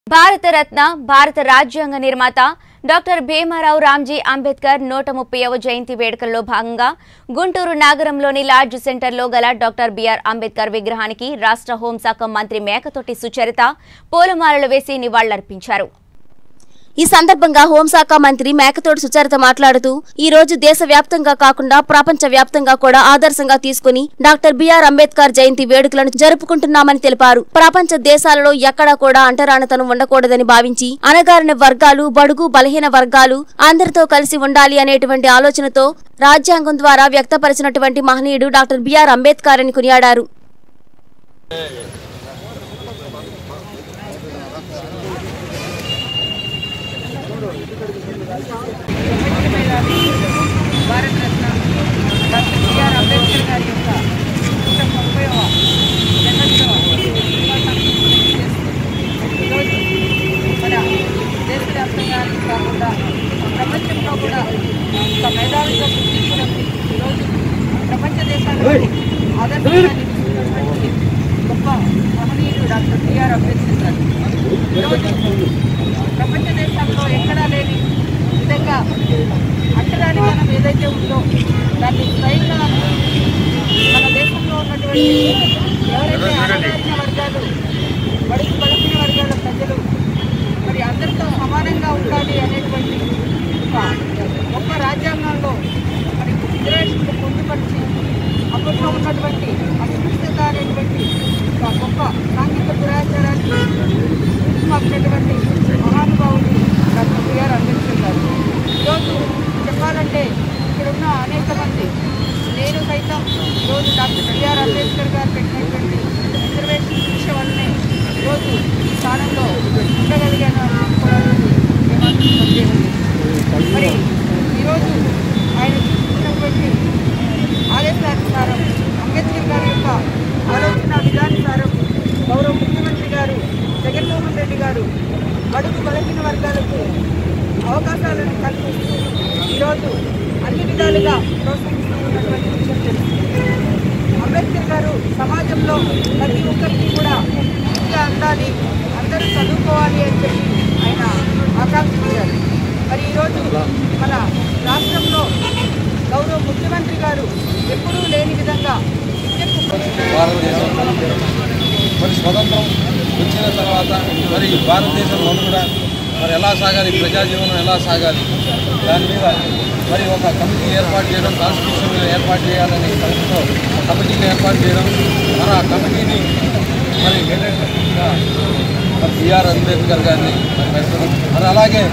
భారతరత్న భారత రాజ్యాంగ నిర్మాత డాక్టర్ భీమారావు రామ్జీ అంబేద్కర్ నూట ముప్పైవ జయంతి వేడుకల్లో భాగంగా గుంటూరు నగరంలోని లాడ్జ్ సెంటర్లో గల డాక్టర్ బిఆర్ అంబేద్కర్ విగ్రహానికి రాష్ట్ర హోంశాఖ మంత్రి మేకతోటి సుచరిత పూలమాలలు వేసి నివాళులర్పించారు ఈ సందర్భంగా హోంశాఖ మంత్రి మేకతోటి సుచరిత మాట్లాడుతూ ఈ రోజు దేశవ్యాప్తంగా కాకుండా ప్రపంచ వ్యాప్తంగా కూడా ఆదర్శంగా తీసుకుని డాక్టర్ బిఆర్ అంబేద్కర్ జయంతి వేడుకలను జరుపుకుంటున్నామని తెలిపారు ప్రపంచ దేశాలలో ఎక్కడా కూడా అంటరానితనం ఉండకూడదని భావించి అణగారిన వర్గాలు బడుగు బలహీన వర్గాలు అందరితో కలిసి ఉండాలి అనేటువంటి ఆలోచనతో రాజ్యాంగం ద్వారా వ్యక్తపరిచినటువంటి మహనీయుడు డాక్టర్ బిఆర్ అంబేద్కర్ అని కొనియాడారు భారతరత్న డాక్టర్ బిఆర్ అంబేద్కర్ గారి యొక్క నూట ముప్పైవ జన్మదిన శుభాకాంక్షలు తెలియజేస్తూ ఈరోజు మన దేశవ్యాప్తంగా కాకుండా ప్రపంచంలో కూడా ఒక మేధావిగా గుర్తించడం ఈరోజు ప్రపంచ దేశాల్లో ఆదర్శంగా నిలుస్తున్నటువంటి గొప్ప మహనీయుడు డాక్టర్ బిఆర్ అంబేద్కర్ గారు ఈరోజు ప్రపంచ దేశాల్లో ఎక్కడా లేని విధంగా అంటరానితనం ఏదైతే ఉందో దాన్ని స్వయంగా మన దేశంలో ఉన్నటువంటి ఎవరైతే అణగారిన వర్గాలు బడుగు బలహీన వర్గాల ప్రజలు మరి అందరితో సమానంగా ఉండాలి అనేటువంటి ఒక గొప్ప రాజ్యాంగంలో మరి రిజర్వేషన్లు పొందుపరిచి అప్పట్లో ఉన్నటువంటి అస్పృశ్యత అనేటువంటి ఒక గొప్ప సాంఘిక దురాచారాన్ని మాకున్నటువంటి మహానుభావులు డాక్టర్ బిఆర్ అంబేద్కర్ గారు ఈరోజు చెప్పాలంటే ఇక్కడ ఉన్న అనేక మంది నేను సైతం ఈరోజు డాక్టర్ బిఆర్ అంబేద్కర్ గారు పెట్టినటువంటి రిజర్వేషన్ శిక్ష వల్లనే ఈరోజు ఈ స్థానంలో ఉండగలిగాను అని చెప్పుకోవడానికి ఏమాత్రం సందేహం లేదు. మరి ఈరోజు ఆయన తీసుకున్నటువంటి ఆదేశానుసారం అంబేద్కర్ గారి యొక్క ఆలోచన విధానుసారం గౌరవ ముఖ్యమంత్రి గారు జగన్మోహన్ రెడ్డి గారు బడుగు బలహీన వర్గాలకు అవకాశాలను కల్పిస్తూ ఈరోజు అన్ని విధాలుగా ప్రోత్సహిస్తూ ఉన్నటువంటి విషయం తెలుస్తుంది అంబేద్కర్ గారు సమాజంలో ప్రతి ఒక్కరికి కూడా విద్య అందాలి అందరూ చదువుకోవాలి అని చెప్పి ఆయన ఆకాంక్షించారు మరి ఈరోజు మన రాష్ట్రంలో గౌరవ ముఖ్యమంత్రి గారు ఎప్పుడూ లేని విధంగా విద్యకు భారతదేశం మరి స్వతంత్రం వచ్చిన తర్వాత మరి భారతదేశం మనుగడ మరి ఎలా సాగాలి ప్రజా జీవనం ఎలా సాగాలి దాని మీద మరి ఒక కమిటీ ఏర్పాటు చేయడం కాన్స్టిట్యూషన్ ఏర్పాటు చేయాలని కమిటీతో ఒక కమిటీని ఏర్పాటు చేయడం మరి ఆ కమిటీని మరి హెడెడ్గా మరి బిఆర్ అంబేద్కర్ గారిని మరి పెట్టడం మరి అలాగే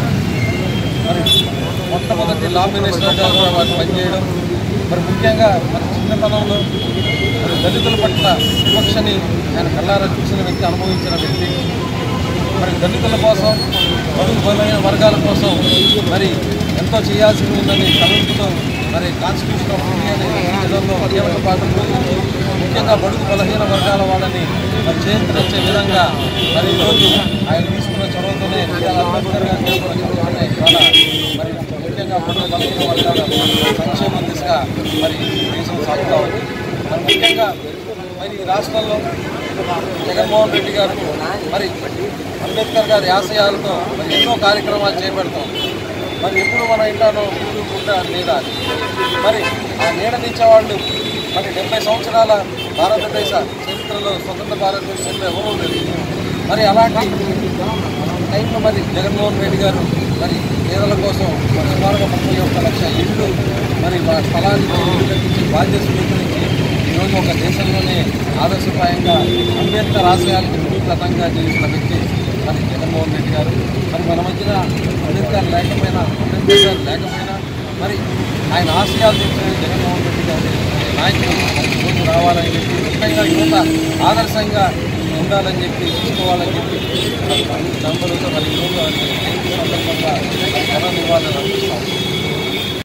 మరి మొట్టమొదటి లా మినిస్టర్గా కూడా వారు పనిచేయడం మరి ముఖ్యంగా మన చిన్నతనంలో మరి దళితుల పట్ల వివక్షని ఆయన కళ్ళారా చూసిన వ్యక్తి అనుభవించిన వ్యక్తి మరి దళితుల కోసం బడుగు బలైన వర్గాల కోసం మరి ఎంతో చేయాల్సి ఉందని తలంపుతో మరి కాన్స్టిట్యూషన్ ఆఫ్ ఇండియా నెలలో కీలక పాత్ర పోషించి ముఖ్యంగా బడుగు బలహీన వర్గాల వాళ్ళని మరి చేయించే విధంగా మరి ఈరోజు ఆయన తీసుకున్న చొరవతోనే బిఆర్ అంబేద్కర్ గారి కూడా చొరవతోనే ఇవాళ మరి ముఖ్యంగా బడుగు బలహీన వర్గాల సంక్షేమం దిశగా మరి దేశం సాగుతూ ఉంది మరి ముఖ్యంగా మరి ఈ రాష్ట్రంలో జగన్మోహన్ రెడ్డి గారు మరి అంబేద్కర్ గారి ఆశయాలతో మరి ఎన్నో కార్యక్రమాలు చేపడతాం మరి ఎప్పుడు మన ఇంట్లో గుంట నీడ అది. మరి ఆ నీడనిచ్చే వాళ్ళు మరి డెబ్బై సంవత్సరాల భారతదేశ చరిత్రలో స్వతంత్ర భారతదేశంలో ఎవరూ లేదు మరి అలాంటి టైంలో మరి జగన్మోహన్ రెడ్డి గారు మరి పేదల కోసం మరి సుమారుగా ముప్పై ఒక్క లక్ష ఇళ్ళు మరి మా స్థలాన్ని ఇల్లు కట్టించి బాధ్యత స్వీకరించి ఈరోజు ఒక దేశంలోనే ఆదర్శప్రాయంగా అంబేద్కర్ ఆశయాలకు వినూత్నంగా చేసిన వ్యక్తి మరి జగన్మోహన్ రెడ్డి గారు మరి మన మధ్యన అంబేద్కర్ లేకపోయినా అంబేద్కర్ గారు లేకపోయినా మరి ఆయన ఆశయాలు తెచ్చిన జగన్మోహన్ రెడ్డి గారు నాయకులు మరి ఈరోజు రావాలని చెప్పి ముఖ్యంగా యువత ఆదర్శంగా ఉండాలని చెప్పి తీసుకోవాలని చెప్పి నంబరుతో మరి ఈరోజు ఆయన జయంతి సందర్భంగా ఘన నివాళులు అర్పిస్తాం